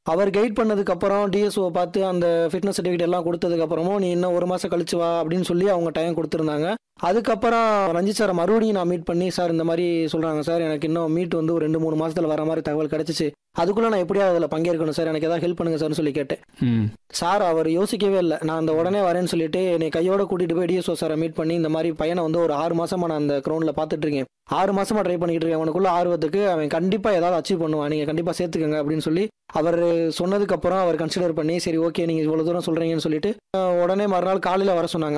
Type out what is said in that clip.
அவர் guide பண்ணதுக்கு அப்புறம் DSO பார்த்து அந்த ஃபிட்னஸ் சர்டிஃபிகேட் எல்லாம் கொடுத்ததுக்கு அப்புறமும் நீ இன்னும் ஒரு மாசம் கழிச்சு வா அப்படின்னு சொல்லி அவங்க டைம் கொடுத்துருந்தாங்க அதுக்கப்புறம் ரஞ்சித் சாரை மறுபடியும் நான் மீட் பண்ணி சார் இந்த மாதிரி சொல்றாங்க சார் எனக்கு இன்னும் மீட் வந்து ஒரு ரெண்டு மூணு மாசத்துல வர மாதிரி தகவல் கிடைச்சிச்சு அதுக்குள்ள நான் எப்படியாவது அதில் பங்கேற்கணும் சார் எனக்கு ஏதாவது ஹெல்ப் பண்ணுங்க சார்னு சொல்லி கேட்டேன் ம் சார் அவர் யோசிக்கவே இல்லை நான் அந்த உடனே வரேன்னு சொல்லிட்டு என்னை கையோட கூட்டிட்டு போய் டிஎஸ்ஓ சாரை மீட் பண்ணி இந்த மாதிரி பையனை வந்து ஒரு ஆறு மாசமா நான் அந்த கிரௌண்ட்ல பார்த்துட்டு இருக்கேன் ஆறு மாசமா ட்ரை பண்ணிட்டு இருக்கேன் அவனுக்குள்ள ஆர்வத்துக்கு அவன் கண்டிப்பா ஏதாவது அச்சீவ் பண்ணுவான் நீங்க கண்டிப்பா சேர்த்துக்கங்க அப்படின்னு சொல்லி அவர் சொன்னதுக்கு அப்புறம் அவர் கன்சிடர் பண்ணி சரி ஓகே நீங்க இவ்வளவு தூரம் சொல்றீங்கன்னு சொல்லிட்டு அஹ், உடனே மறுநாள் காலையில வர சொன்னாங்க